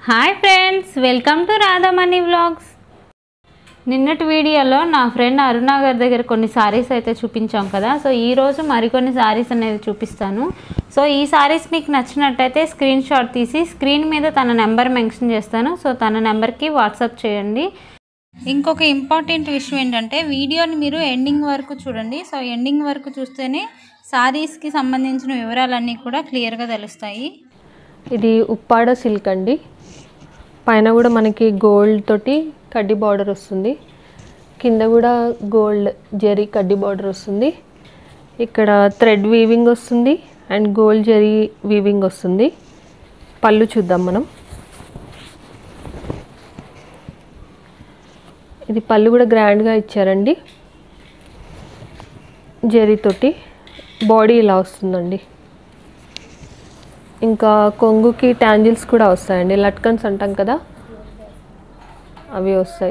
hi friends welcome to Radhamani vlogs నిన్నటి వీడియోలో నా ఫ్రెండ్ అరుణ గారి దగ్గర కొన్ని సారీస్ అయితే చూపించాం కదా సో ఈరోజు మరికొన్ని సారీస్ అనేది చూపిస్తాను సో ఈ సారీస్ మీకు నచ్చినట్టయితే స్క్రీన్ షాట్ తీసి స్క్రీన్ మీద తన నెంబర్ మెన్షన్ చేస్తాను సో తన నెంబర్కి వాట్సాప్ చేయండి ఇంకొక ఇంపార్టెంట్ విషయం ఏంటంటే వీడియోని మీరు ఎండింగ్ వరకు చూడండి సో ఎండింగ్ వరకు చూస్తేనే సారీస్కి సంబంధించిన వివరాలన్నీ కూడా క్లియర్గా తెలుస్తాయి ఇది ఉప్పాడ సిల్క్ అండి పైన కూడా మనకి గోల్డ్ తోటి కడ్డీ బార్డర్ వస్తుంది కింద కూడా గోల్డ్ జరీ కడ్డీ బార్డర్ వస్తుంది ఇక్కడ థ్రెడ్ వీవింగ్ వస్తుంది అండ్ గోల్డ్ జరీ వీవింగ్ వస్తుంది పళ్ళు చూద్దాం మనం ఇది పళ్ళు కూడా గ్రాండ్గా ఇచ్చారండి జరీతోటి బాడీ ఇలా వస్తుందండి ఇంకా కొంగుకి ట్యాంజిల్స్ కూడా వస్తాయండి లట్కన్స్ అంటాం కదా అవి వస్తాయి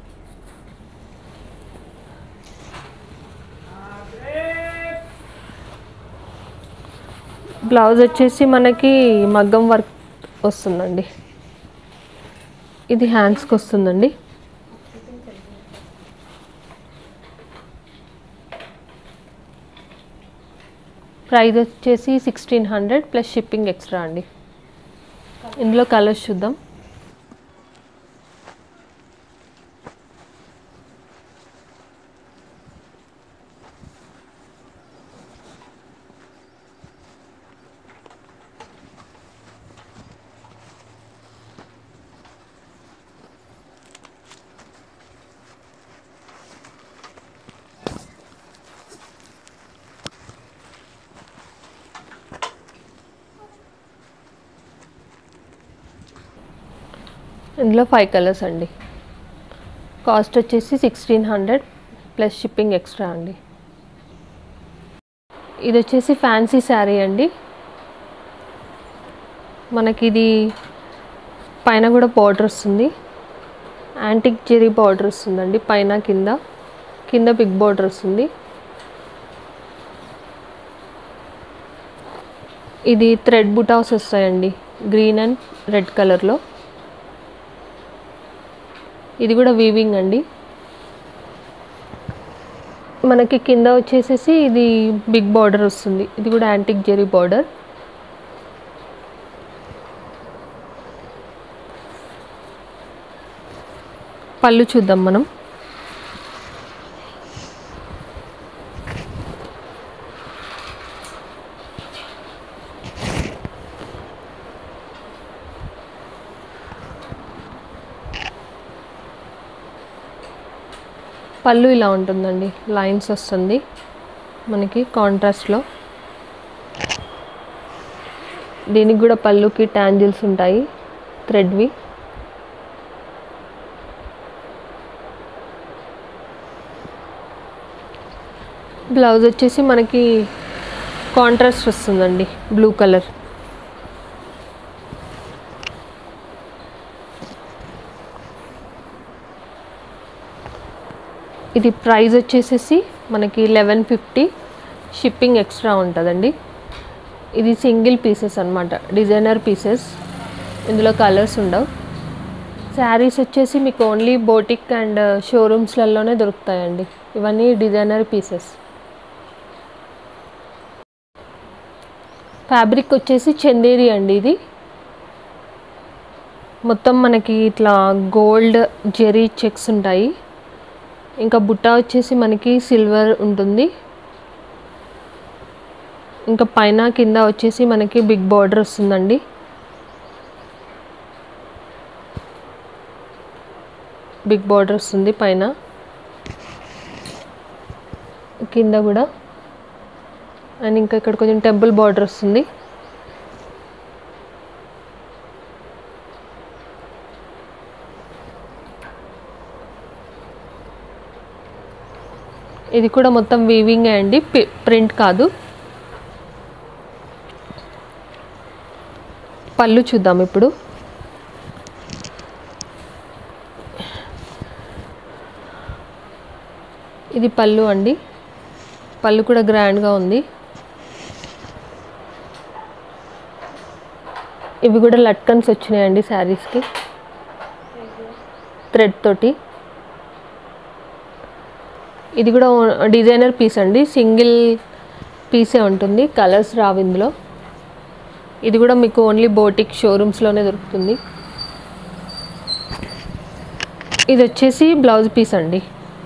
బ్లౌజ్ వచ్చేసి మనకి మగ్గం వర్క్ వస్తుందండి ఇది హ్యాండ్స్కి వస్తుందండి ప్రైస్ వచ్చేసి sixteen hundred plus shipping extra అండి ఇందులో కలర్స్ చూద్దాం ఇందులో ఫైవ్ కలర్స్ అండి కాస్ట్ వచ్చేసి sixteen hundred plus shipping extra అండి ఇది వచ్చేసి ఫ్యాన్సీ శారీ అండి మనకి ఇది పైన కూడా బార్డర్ వస్తుంది యాంటిక్ జెరీ బార్డర్ వస్తుందండి పైన కింద కింద బిగ్ బార్డర్ వస్తుంది ఇది థ్రెడ్ బుటాస్ వస్తాయండి గ్రీన్ అండ్ రెడ్ కలర్లో ఇది కూడా వీవింగ్ అండి మనకి కింద వచ్చేసేసి ఇది బిగ్ బార్డర్ వస్తుంది ఇది కూడా యాంటిక్ జెరీ బార్డర్ పళ్ళు చూద్దాం మనం పళ్ళు ఇలా ఉంటుందండి లైన్స్ వస్తుంది మనకి కాంట్రాస్ట్లో దీనికి కూడా పళ్ళుకి ట్యాంజిల్స్ ఉంటాయి థ్రెడ్వి బ్లౌజ్ వచ్చేసి మనకి కాంట్రాస్ట్ వస్తుందండి బ్లూ కలర్ ఇది ప్రైస్ వచ్చేసేసి మనకి లెవెన్ ఫిఫ్టీ షిప్పింగ్ ఎక్స్ట్రా ఉంటుందండి ఇది సింగిల్ పీసెస్ అనమాట డిజైనర్ పీసెస్ ఇందులో కలర్స్ ఉండవు శారీస్ వచ్చేసి మీకు ఓన్లీ బోటిక్ అండ్ షోరూమ్స్లలోనే దొరుకుతాయండి ఇవన్నీ డిజైనర్ పీసెస్ ఫ్యాబ్రిక్ వచ్చేసి చందేరి అండి ఇది మొత్తం మనకి ఇట్లా గోల్డ్ జెరీ చెక్స్ ఉంటాయి ఇంకా బుట్ట వచ్చేసి మనకి సిల్వర్ ఉంటుంది ఇంకా పైన కింద వచ్చేసి మనకి బిగ్ బార్డర్ వస్తుందండి బిగ్ బార్డర్ వస్తుంది పైన కింద కూడా అండ్ ఇంకా ఇక్కడ కొంచెం టెంపుల్ బార్డర్ వస్తుంది ఇది కూడా మొత్తం వీవింగ్ అండి ప్రింట్ కాదు పళ్ళు చూద్దాం ఇప్పుడు ఇది పళ్ళు అండి పళ్ళు కూడా గ్రాండ్గా ఉంది ఇవి కూడా లట్కన్స్ వచ్చినాయండి శారీస్కి థ్రెడ్ తోటి ఇది కూడా డిజైనర్ పీస్ అండి సింగిల్ పీసే ఉంటుంది కలర్స్ రావు ఇందులో ఇది కూడా మీకు ఓన్లీ బోటిక్ షోరూమ్స్లోనే దొరుకుతుంది ఇది వచ్చేసి బ్లౌజ్ పీస్ అండి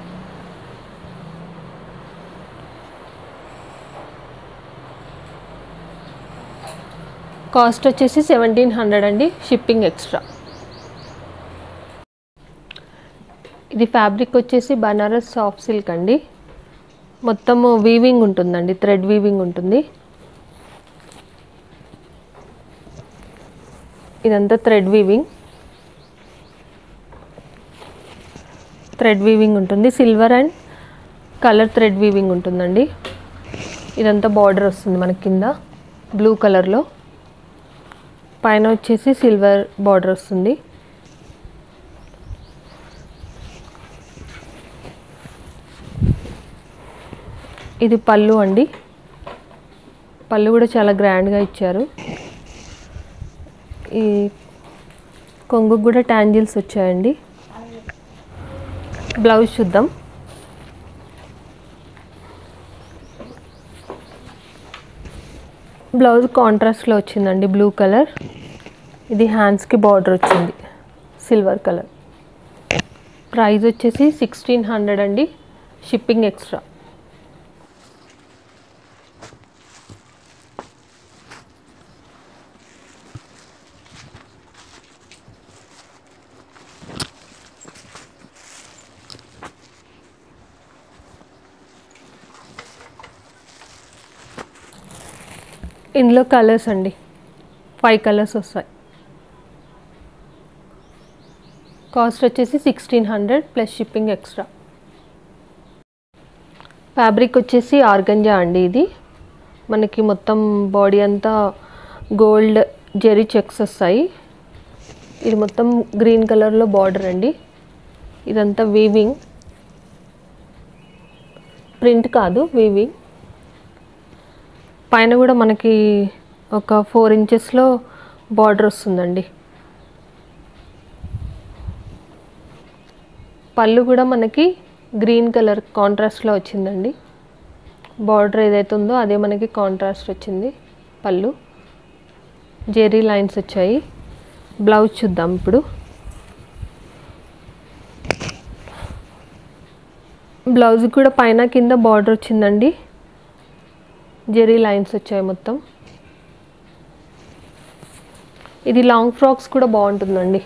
కాస్ట్ వచ్చేసి సెవెంటీన్ హండ్రెడ్ అండి షిప్పింగ్ ఎక్స్ట్రా ఇది ఫ్యాబ్రిక్ వచ్చేసి బనారస్ సాఫ్ట్ సిల్క్ అండి మొత్తము వీవింగ్ ఉంటుందండి థ్రెడ్ వీవింగ్ ఉంటుంది ఇదంతా థ్రెడ్ వీవింగ్ థ్రెడ్ వీవింగ్ ఉంటుంది silver and colour thread weaving ఉంటుందండి ఇదంతా బార్డర్ వస్తుంది మనకి కింద బ్లూ కలర్లో పైన వచ్చేసి సిల్వర్ బార్డర్ వస్తుంది ఇది పళ్ళు అండి పళ్ళు కూడా చాలా గ్రాండ్గా ఇచ్చారు ఈ కొంగుకు కూడా ట్యాంజిల్స్ వచ్చాయండి బ్లౌజ్ చూద్దాం బ్లౌజ్ కాంట్రాస్ట్లో వచ్చిందండి బ్లూ కలర్ ఇది హ్యాండ్స్కి బార్డర్ వచ్చింది సిల్వర్ కలర్ ప్రైస్ వచ్చేసి సిక్స్టీన్ హండ్రెడ్ అండి షిప్పింగ్ ఎక్స్ట్రా ఇందులో కలర్స్ అండి ఫైవ్ కలర్స్ వస్తాయి కాస్ట్ వచ్చేసి sixteen hundred plus shipping extra fabric వచ్చేసి ఆర్గంజా అండి ఇది మనకి మొత్తం బాడీ అంతా గోల్డ్ జెరీ చెక్స్ వస్తాయి ఇది మొత్తం గ్రీన్ కలర్లో బార్డర్ అండి ఇదంతా వీవింగ్ ప్రింట్ కాదు వీవింగ్ పైన కూడా మనకి ఒక ఫోర్ ఇంచెస్లో బార్డర్ వస్తుందండి పళ్ళు కూడా మనకి గ్రీన్ కలర్ కాంట్రాస్ట్లో వచ్చిందండి బార్డర్ ఏదైతే ఉందో అదే మనకి కాంట్రాస్ట్ వచ్చింది పళ్ళు జెరీ లైన్స్ వచ్చాయి బ్లౌజ్ చూద్దాం ఇప్పుడు బ్లౌజ్ కూడా పైన కింద బార్డర్ వచ్చిందండి జెరీ లైన్స్ వచ్చాయి మొత్తం ఇది లాంగ్ ఫ్రాక్స్ కూడా బాగుంటుందండి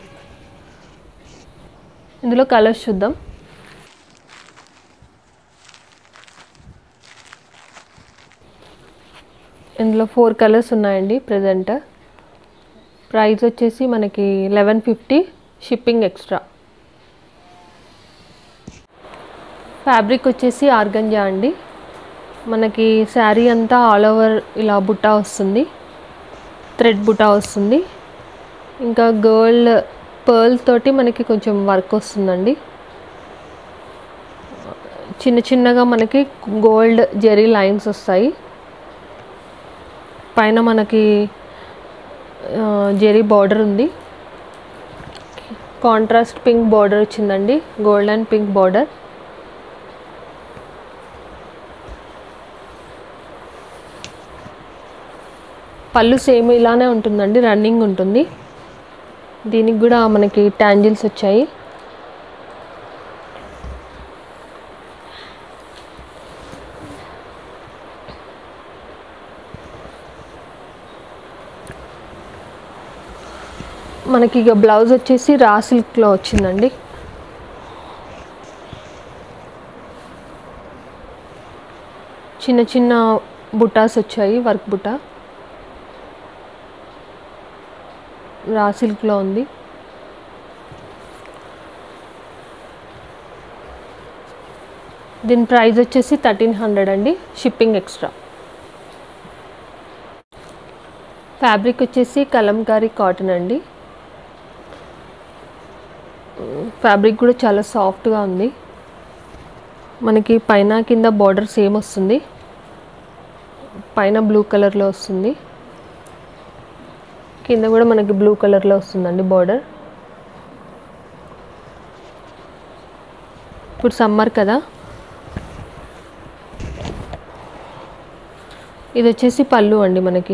ఇందులో కలర్స్ చూద్దాం ఇందులో ఫోర్ కలర్స్ ఉన్నాయండి ప్రజెంట్ ప్రైస్ వచ్చేసి మనకి eleven fifty shipping extra fabric వచ్చేసి ఆర్గంజా అండి మనకి శారీ అంతా ఆల్ ఓవర్ ఇలా బుట్టా వస్తుంది థ్రెడ్ బుట్టా వస్తుంది ఇంకా గోల్డ్ పర్ల్ తోటి మనకి కొంచెం వర్క్ వస్తుందండి చిన్న చిన్నగా మనకి గోల్డ్ జెరీ లైన్స్ వస్తాయి పైన మనకి జెరీ బార్డర్ ఉంది కాంట్రాస్ట్ పింక్ బార్డర్ వచ్చిందండి గోల్డ్ అండ్ పింక్ బార్డర్ పళ్ళు సేమ్ ఇలానే ఉంటుందండి రన్నింగ్ ఉంటుంది దీనికి కూడా మనకి ట్యాంజిల్స్ వచ్చాయి మనకి ఇక బ్లౌజ్ వచ్చేసి రా సిల్క్లో వచ్చిందండి చిన్న చిన్న బుటాస్ వచ్చాయి వర్క్ బుట్ట రా సిల్క్లో ఉంది దీని ప్రైస్ వచ్చేసి థర్టీన్ హండ్రెడ్ అండి షిప్పింగ్ ఎక్స్ట్రా ఫ్యాబ్రిక్ వచ్చేసి కలంకారీ కాటన్ అండి ఫ్యాబ్రిక్ కూడా చాలా సాఫ్ట్గా ఉంది మనకి పైన కింద బార్డర్ సేమ్ వస్తుంది పైన బ్లూ కలర్లో వస్తుంది కింద కూడా మనకి బ్లూ కలర్లో వస్తుందండి బార్డర్ ఇప్పుడు సమ్మర్ కదా ఇది వచ్చేసి పళ్ళు అండి మనకి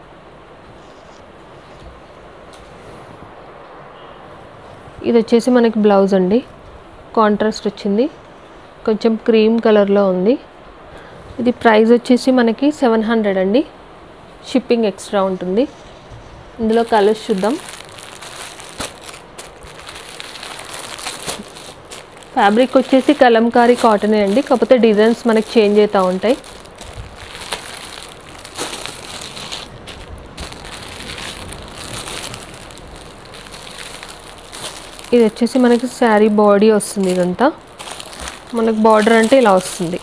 ఇది వచ్చేసి మనకి బ్లౌజ్ అండి కాంట్రాస్ట్ వచ్చింది కొంచెం క్రీమ్ కలర్లో ఉంది ఇది ప్రైస్ వచ్చేసి మనకి సెవెన్ హండ్రెడ్ అండి షిప్పింగ్ ఎక్స్ట్రా ఉంటుంది ఇందులో కలర్స్ చూద్దాం ఫ్యాబ్రిక్ వచ్చేసి కలంకారీ కాటనే అండి కాకపోతే డిజైన్స్ మనకి చేంజ్ అవుతూ ఉంటాయి ఇది వచ్చేసి మనకి శారీ బాడీ వస్తుంది ఇదంతా మనకు బార్డర్ అంటే ఇలా వస్తుంది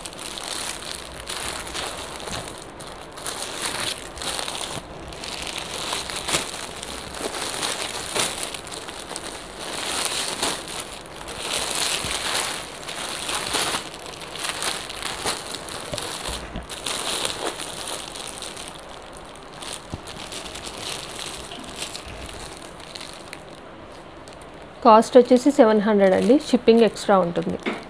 కాస్ట్ వచ్చేసి సెవెన్ హండ్రెడ్ అండి షిప్పింగ్ ఎక్స్ట్రా ఉంటుంది